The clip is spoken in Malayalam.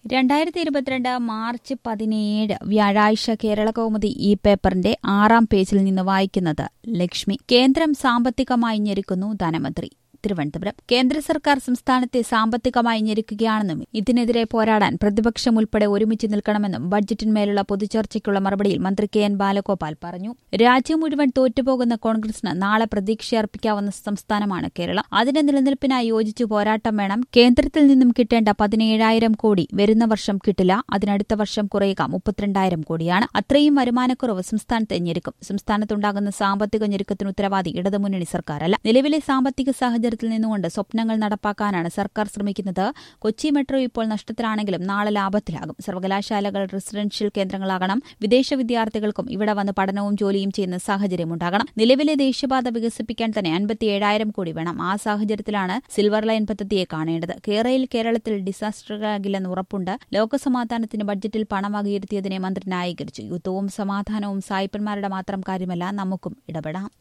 രണ്ടായിരത്തി ഇരുപത്തിരണ്ട് മാർച്ച് പതിനേഴ് വ്യാഴാഴ്ച കേരള കൗമുദി ഈ പേപ്പറിന്റെ ആറാം പേജിൽ നിന്ന് വായിക്കുന്നത് ലക്ഷ്മി കേന്ദ്രം സാമ്പത്തികമായി ഞെരുക്കുന്നു ധനമന്ത്രി തിരുവനന്തപുരം കേന്ദ്ര സർക്കാർ സംസ്ഥാനത്തെ സാമ്പത്തികമായി ഞെരുക്കുകയാണെന്നും ഇതിനെതിരെ പോരാടാൻ പ്രതിപക്ഷം ഉൾപ്പെടെ ഒരുമിച്ച് നിൽക്കണമെന്നും ബഡ്ജറ്റിന്മേലുള്ള പൊതുചർച്ചയ്ക്കുള്ള മറുപടിയിൽ മന്ത്രി കെ എൻ ബാലഗോപാൽ പറഞ്ഞു രാജ്യം മുഴുവൻ തോറ്റുപോകുന്ന കോൺഗ്രസിന് നാളെ പ്രതീക്ഷയർപ്പിക്കാവുന്ന സംസ്ഥാനമാണ് കേരളം അതിന്റെ നിലനിൽപ്പിനായി യോജിച്ചു പോരാട്ടം വേണം കേന്ദ്രത്തിൽ നിന്നും കിട്ടേണ്ട പതിനേഴായിരം കോടി വരുന്ന വർഷം കിട്ടില്ല അതിനടുത്ത വർഷം കുറയുക മുപ്പത്തിരണ്ടായിരം കോടിയാണ് അത്രയും വരുമാനക്കുറവ് സംസ്ഥാനത്തെ ഞെരുക്കും സംസ്ഥാനത്തുണ്ടാകുന്ന സാമ്പത്തിക ഞെരുക്കത്തിന് ഉത്തരവാദി ഇടതുമുന്നണി സർക്കാരല്ല നിലവിലെ സാമ്പത്തിക സാഹചര്യത്തിൽ നിന്നുകൊണ്ട് സ്വപ്നങ്ങൾ നടപ്പാക്കാനാണ് സർക്കാർ ശ്രമിക്കുന്നത് കൊച്ചി മെട്രോ ഇപ്പോൾ നഷ്ടത്തിലാണെങ്കിലും നാളെ ലാഭത്തിലാകും സർവകലാശാലകൾ റെസിഡൻഷ്യൽ കേന്ദ്രങ്ങളാകണം വിദേശ വിദ്യാർത്ഥികൾക്കും ഇവിടെ വന്ന് പഠനവും ജോലിയും ചെയ്യുന്ന സാഹചര്യമുണ്ടാകണം നിലവിലെ ദേശീയപാത വികസിപ്പിക്കാൻ തന്നെ അൻപത്തിയേഴായിരം കോടി വേണം ആ സാഹചര്യത്തിലാണ് സിൽവർ ലൈൻ പദ്ധതിയെ കാണേണ്ടത് കേരളയിൽ കേരളത്തിൽ ഡിസാസ്റ്ററാകില്ലെന്ന് ഉറപ്പുണ്ട് ലോകസമാധാനത്തിന് ബഡ്ജറ്റിൽ പണം വകയിരുത്തിയതിനെ മന്ത്രി ന്യായീകരിച്ചു യുദ്ധവും സമാധാനവും സായിപ്പന്മാരുടെ മാത്രം കാര്യമല്ല നമുക്കും ഇടപെടാം